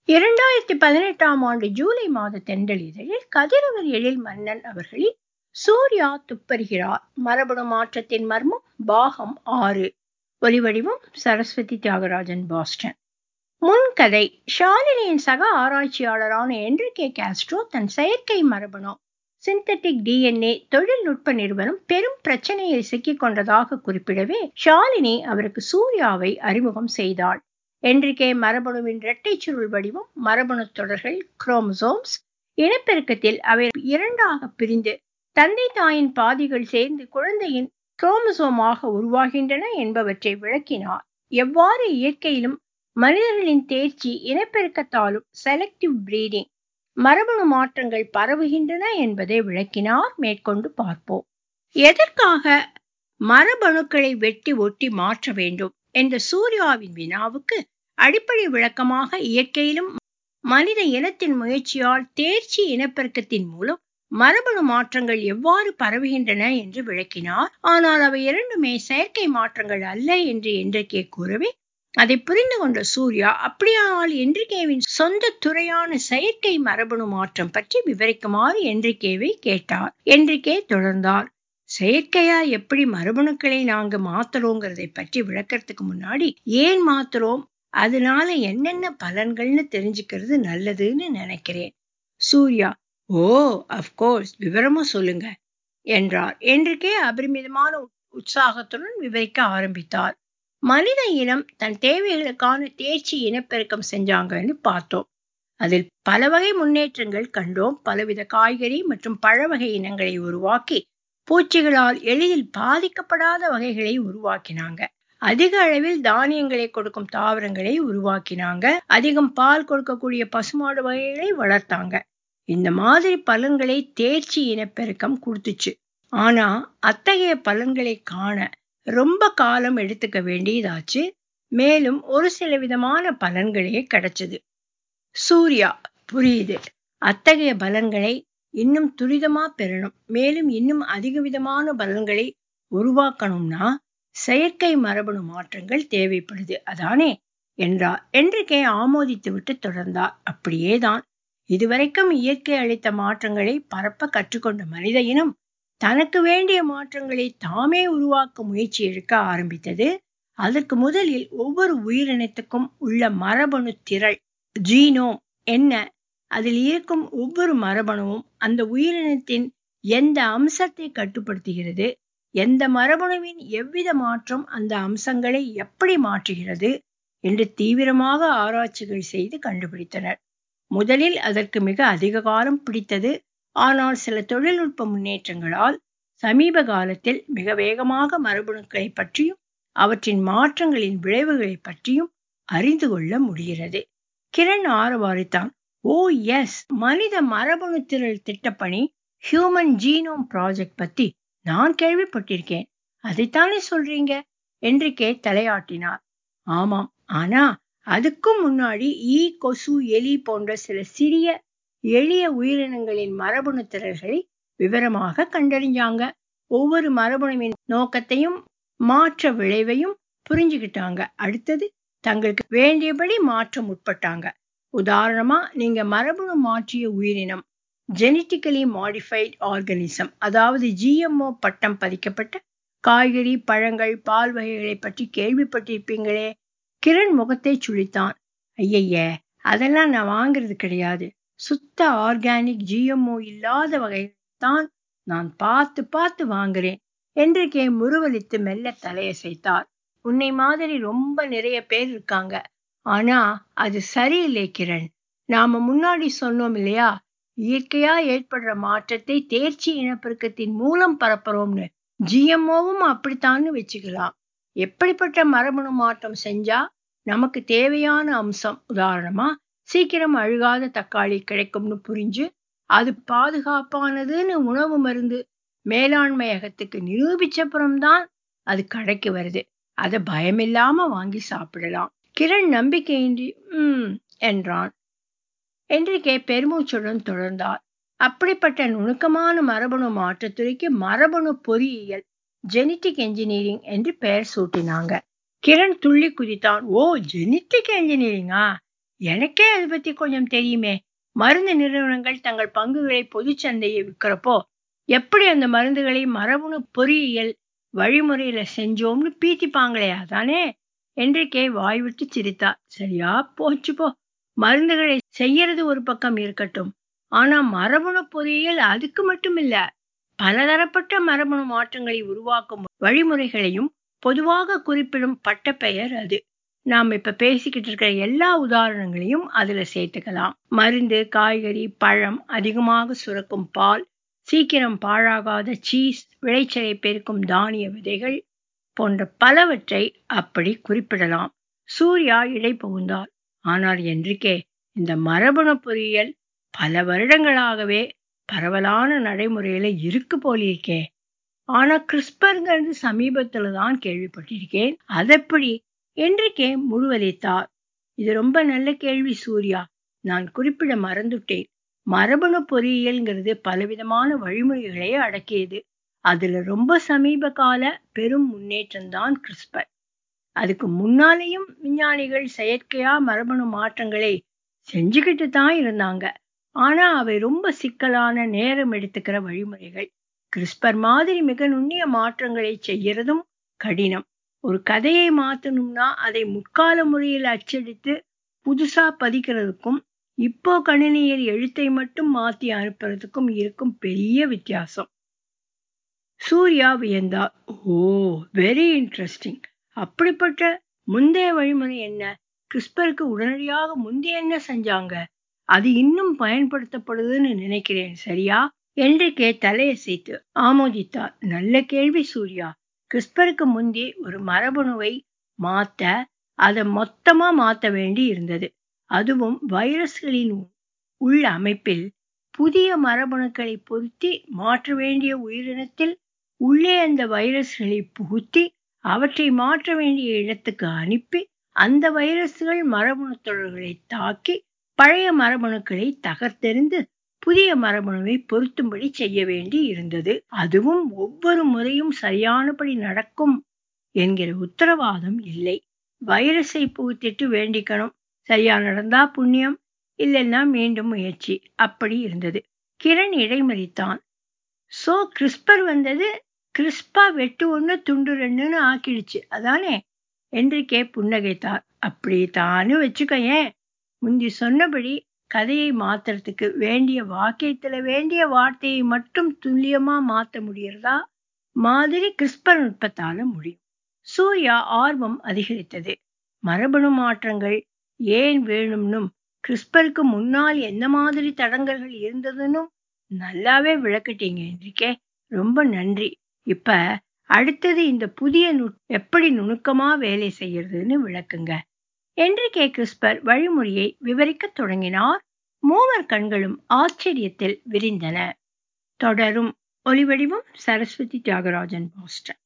இரண்டாயிரத்தி பதினெட்டாம் ஆண்டு ஜூலை மாத தென்றலிதழில் கதிரவர் எழில் மன்னன் அவர்களின் சூர்யா துப்பறிகிறார் மரபணு மாற்றத்தின் மர்மம் பாகம் ஆறு ஒலிவடிவம் சரஸ்வதி தியாகராஜன் பாஸ்டன் முன்கதை ஷாலினியின் சக ஆராய்ச்சியாளரான என்ரிகே காஸ்ட்ரோ தன் செயற்கை மரபணு சிந்தட்டிக் டிஎன்ஏ தொழில்நுட்ப நிறுவனம் பெரும் பிரச்சனையில் சிக்கிக் கொண்டதாக குறிப்பிடவே ஷாலினி அவருக்கு சூர்யாவை அறிமுகம் செய்தாள் என்ரிகே மரபணுவின் இரட்டை சுருள் வடிவம் மரபணு தொடர்கள் குரோமசோம்ஸ் இனப்பெருக்கத்தில் அவை இரண்டாக பிரிந்து தந்தை தாயின் பாதிகள் சேர்ந்து குழந்தையின் குரோமசோமாக உருவாகின்றன என்பவற்றை விளக்கினார் எவ்வாறு இயற்கையிலும் மனிதர்களின் தேர்ச்சி இனப்பெருக்கத்தாலும் செலக்டிவ் பிரீடிங் மரபணு மாற்றங்கள் பரவுகின்றன என்பதை விளக்கினார் மேற்கொண்டு பார்ப்போம் எதற்காக மரபணுக்களை வெட்டி ஒட்டி மாற்ற வேண்டும் என்ற சூர்யாவின் வினாவுக்கு அடிப்படை விளக்கமாக இயற்கையிலும் மனித இனத்தின் முயற்சியால் தேர்ச்சி இனப்பெருக்கத்தின் மூலம் மரபணு மாற்றங்கள் எவ்வாறு பரவுகின்றன என்று விளக்கினார் ஆனால் அவை இரண்டுமே செயற்கை மாற்றங்கள் அல்ல என்று என்றிக்கே கூறவே அதை புரிந்து கொண்ட சூர்யா அப்படியானால் என்றிகேவின் சொந்த துறையான செயற்கை மரபணு மாற்றம் பற்றி விவரிக்குமாறு என்றிகேவை கேட்டார் என்றிகே தொடர்ந்தார் செயற்கையா எப்படி மரபணுக்களை நாங்க மாத்துறோங்கிறதை பற்றி விளக்கறதுக்கு முன்னாடி ஏன் மாத்துறோம் அதனால என்னென்ன பலன்கள்னு தெரிஞ்சுக்கிறது நல்லதுன்னு நினைக்கிறேன் சூர்யா ஓ அப்கோர்ஸ் விவரமா சொல்லுங்க என்றார் என்றுக்கே அபரிமிதமான உற்சாகத்துடன் விவரிக்க ஆரம்பித்தார் மனித இனம் தன் தேவைகளுக்கான தேர்ச்சி இனப்பெருக்கம் செஞ்சாங்கன்னு பார்த்தோம் அதில் பல வகை முன்னேற்றங்கள் கண்டோம் பலவித காய்கறி மற்றும் பழ வகை இனங்களை உருவாக்கி பூச்சிகளால் எளிதில் பாதிக்கப்படாத வகைகளை உருவாக்கினாங்க அதிக அளவில் தானியங்களை கொடுக்கும் தாவரங்களை உருவாக்கினாங்க அதிகம் பால் கொடுக்கக்கூடிய பசுமாடு வகைகளை வளர்த்தாங்க இந்த மாதிரி பலன்களை தேர்ச்சி இனப்பெருக்கம் கொடுத்துச்சு ஆனா அத்தகைய பலன்களை காண ரொம்ப காலம் எடுத்துக்க வேண்டியதாச்சு மேலும் ஒரு சில விதமான பலன்களே கிடைச்சது சூர்யா புரியுது அத்தகைய பலன்களை இன்னும் துரிதமா பெறணும் மேலும் இன்னும் அதிக விதமான பலன்களை உருவாக்கணும்னா செயற்கை மரபணு மாற்றங்கள் தேவைப்படுது அதானே என்றார் என்றுக்கே ஆமோதித்து விட்டு தொடர்ந்தார் அப்படியேதான் இதுவரைக்கும் இயற்கை அளித்த மாற்றங்களை பரப்ப கற்றுக்கொண்ட மனித இனம் தனக்கு வேண்டிய மாற்றங்களை தாமே உருவாக்க முயற்சி எடுக்க ஆரம்பித்தது அதற்கு முதலில் ஒவ்வொரு உயிரினத்துக்கும் உள்ள மரபணு திரள் ஜீனோம் என்ன அதில் இருக்கும் ஒவ்வொரு மரபணுவும் அந்த உயிரினத்தின் எந்த அம்சத்தை கட்டுப்படுத்துகிறது எந்த மரபணுவின் எவ்வித மாற்றம் அந்த அம்சங்களை எப்படி மாற்றுகிறது என்று தீவிரமாக ஆராய்ச்சிகள் செய்து கண்டுபிடித்தனர் முதலில் அதற்கு மிக அதிக காலம் பிடித்தது ஆனால் சில தொழில்நுட்ப முன்னேற்றங்களால் சமீப காலத்தில் மிக வேகமாக மரபணுக்களை பற்றியும் அவற்றின் மாற்றங்களின் விளைவுகளை பற்றியும் அறிந்து கொள்ள முடிகிறது கிரண் ஆரவாரித்தான் ஓ எஸ் மனித மரபணு திரள் திட்டப்பணி ஹியூமன் ஜீனோம் ப்ராஜெக்ட் பத்தி நான் கேள்விப்பட்டிருக்கேன் அதைத்தானே சொல்றீங்க என்றிக்கே தலையாட்டினார் ஆமாம் ஆனா அதுக்கும் முன்னாடி ஈ கொசு எலி போன்ற சில சிறிய எளிய உயிரினங்களின் மரபணு திரள்களை விவரமாக கண்டறிஞ்சாங்க ஒவ்வொரு மரபணுவின் நோக்கத்தையும் மாற்ற விளைவையும் புரிஞ்சுக்கிட்டாங்க அடுத்தது தங்களுக்கு வேண்டியபடி மாற்றம் உட்பட்டாங்க உதாரணமா நீங்க மரபணு மாற்றிய உயிரினம் ஜெனட்டிக்கலி மாடிஃபைட் ஆர்கனிசம் அதாவது ஜிஎம்ஓ பட்டம் பதிக்கப்பட்ட காய்கறி பழங்கள் பால் வகைகளை பற்றி கேள்விப்பட்டிருப்பீங்களே கிரண் முகத்தை சுழித்தான் ஐயய்ய அதெல்லாம் நான் வாங்குறது கிடையாது சுத்த ஆர்கானிக் ஜிஎம்ஓ இல்லாத வகைதான் நான் பார்த்து பார்த்து வாங்குறேன் என்றுக்கே முருவலித்து மெல்ல தலையசைத்தார் உன்னை மாதிரி ரொம்ப நிறைய பேர் இருக்காங்க ஆனா அது சரியில்லை கிரண் நாம முன்னாடி சொன்னோம் இல்லையா இயற்கையா ஏற்படுற மாற்றத்தை தேர்ச்சி இனப்பெருக்கத்தின் மூலம் பரப்புறோம்னு ஜிஎம்ஓவும் அப்படித்தான்னு வச்சுக்கலாம் எப்படிப்பட்ட மரபணு மாற்றம் செஞ்சா நமக்கு தேவையான அம்சம் உதாரணமா சீக்கிரம் அழுகாத தக்காளி கிடைக்கும்னு புரிஞ்சு அது பாதுகாப்பானதுன்னு உணவு மருந்து மேலாண்மையகத்துக்கு நிரூபிச்சப்புறம்தான் அது கடைக்கு வருது அதை பயமில்லாம வாங்கி சாப்பிடலாம் கிரண் நம்பிக்கையின்றி உம் என்றான் என்றிக்கே பெருமூச்சுடன் தொடர்ந்தார் அப்படிப்பட்ட நுணுக்கமான மரபணு மாற்றத்துறைக்கு மரபணு பொறியியல் ஜெனட்டிக் என்ஜினியரிங் என்று பெயர் சூட்டினாங்க கிரண் துள்ளி குதித்தான் ஓ ஜெனட்டிக் என்ஜினியரிங்கா எனக்கே அது பத்தி கொஞ்சம் தெரியுமே மருந்து நிறுவனங்கள் தங்கள் பங்குகளை பொதுச் சந்தையை விற்கிறப்போ எப்படி அந்த மருந்துகளை மரபணு பொறியியல் வழிமுறையில செஞ்சோம்னு பீத்திப்பாங்களே அதானே என்றிக்கே வாய் விட்டு சிரித்தார் சரியா போச்சு போ மருந்துகளை செய்யறது ஒரு பக்கம் இருக்கட்டும் ஆனா மரபணு பொறியியல் அதுக்கு மட்டும் இல்ல பலதரப்பட்ட மரபணு மாற்றங்களை உருவாக்கும் வழிமுறைகளையும் பொதுவாக குறிப்பிடும் பட்டப்பெயர் அது நாம் இப்ப பேசிக்கிட்டு இருக்கிற எல்லா உதாரணங்களையும் அதுல சேர்த்துக்கலாம் மருந்து காய்கறி பழம் அதிகமாக சுரக்கும் பால் சீக்கிரம் பாழாகாத சீஸ் விளைச்சலை பெருக்கும் தானிய விதைகள் போன்ற பலவற்றை அப்படி குறிப்பிடலாம் சூர்யா இடை புகுந்தார் ஆனால் என்றிக்கே இந்த மரபணு பொறியியல் பல வருடங்களாகவே பரவலான நடைமுறையில இருக்கு போலிருக்கே ஆனா கிறிஸ்பர்ங்கிறது சமீபத்துல தான் கேள்விப்பட்டிருக்கேன் அதெப்படி என்றிக்கே முழுவலித்தார் இது ரொம்ப நல்ல கேள்வி சூர்யா நான் குறிப்பிட மறந்துட்டேன் மரபணு பொறியியல்ங்கிறது பலவிதமான வழிமுறைகளை அடக்கியது அதுல ரொம்ப சமீப கால பெரும் முன்னேற்றம் தான் கிறிஸ்பர் அதுக்கு முன்னாலேயும் விஞ்ஞானிகள் செயற்கையா மரபணு மாற்றங்களை செஞ்சுக்கிட்டு தான் இருந்தாங்க ஆனா அவை ரொம்ப சிக்கலான நேரம் எடுத்துக்கிற வழிமுறைகள் கிறிஸ்பர் மாதிரி மிக நுண்ணிய மாற்றங்களை செய்யறதும் கடினம் ஒரு கதையை மாத்தணும்னா அதை முற்கால முறையில் அச்சடித்து புதுசா பதிக்கிறதுக்கும் இப்போ கணினியில் எழுத்தை மட்டும் மாத்தி அனுப்புறதுக்கும் இருக்கும் பெரிய வித்தியாசம் சூர்யா வியந்தார் ஓ வெரி இன்ட்ரெஸ்டிங் அப்படிப்பட்ட முந்தைய வழிமுறை என்ன கிறிஸ்பருக்கு உடனடியாக முந்தைய என்ன செஞ்சாங்க அது இன்னும் பயன்படுத்தப்படுதுன்னு நினைக்கிறேன் சரியா என்றிக்கே தலையசைத்து ஆமோதித்தார் நல்ல கேள்வி சூர்யா கிறிஸ்பருக்கு முந்தி ஒரு மரபணுவை மாத்த அதை மொத்தமா மாத்த வேண்டி இருந்தது அதுவும் வைரஸ்களின் உள் அமைப்பில் புதிய மரபணுக்களை பொருத்தி மாற்ற வேண்டிய உயிரினத்தில் உள்ளே அந்த வைரஸ்களை புகுத்தி அவற்றை மாற்ற வேண்டிய இடத்துக்கு அனுப்பி அந்த வைரஸ்கள் மரபணு தொடர்களை தாக்கி பழைய மரபணுக்களை தகர்த்தெறிந்து புதிய மரபணுவை பொருத்தும்படி செய்ய வேண்டி இருந்தது அதுவும் ஒவ்வொரு முறையும் சரியானபடி நடக்கும் என்கிற உத்தரவாதம் இல்லை வைரஸை புகுத்திட்டு வேண்டிக்கணும் சரியா நடந்தா புண்ணியம் இல்லைன்னா மீண்டும் முயற்சி அப்படி இருந்தது கிரண் இடைமறித்தான் சோ கிறிஸ்பர் வந்தது கிறிஸ்பா வெட்டு ஒண்ணு துண்டு ரெண்டுன்னு ஆக்கிடுச்சு அதானே என்றிக்கே புன்னகைத்தார் அப்படி தானு வச்சுக்க ஏன் முந்தி சொன்னபடி கதையை மாத்துறதுக்கு வேண்டிய வாக்கியத்துல வேண்டிய வார்த்தையை மட்டும் துல்லியமா மாத்த முடியறதா மாதிரி கிறிஸ்பர் நுட்பத்தால முடியும் சூர்யா ஆர்வம் அதிகரித்தது மரபணு மாற்றங்கள் ஏன் வேணும்னும் கிறிஸ்பருக்கு முன்னால் என்ன மாதிரி தடங்கல்கள் இருந்ததுன்னும் நல்லாவே விளக்கிட்டீங்க என்றிக்கே ரொம்ப நன்றி இப்ப அடுத்தது இந்த புதிய நுட் எப்படி நுணுக்கமா வேலை செய்யறதுன்னு விளக்குங்க என்றிகே கிறிஸ்பர் வழிமுறையை விவரிக்கத் தொடங்கினார் மூவர் கண்களும் ஆச்சரியத்தில் விரிந்தன தொடரும் ஒலிவடிவம் சரஸ்வதி தியாகராஜன் பாஸ்டன்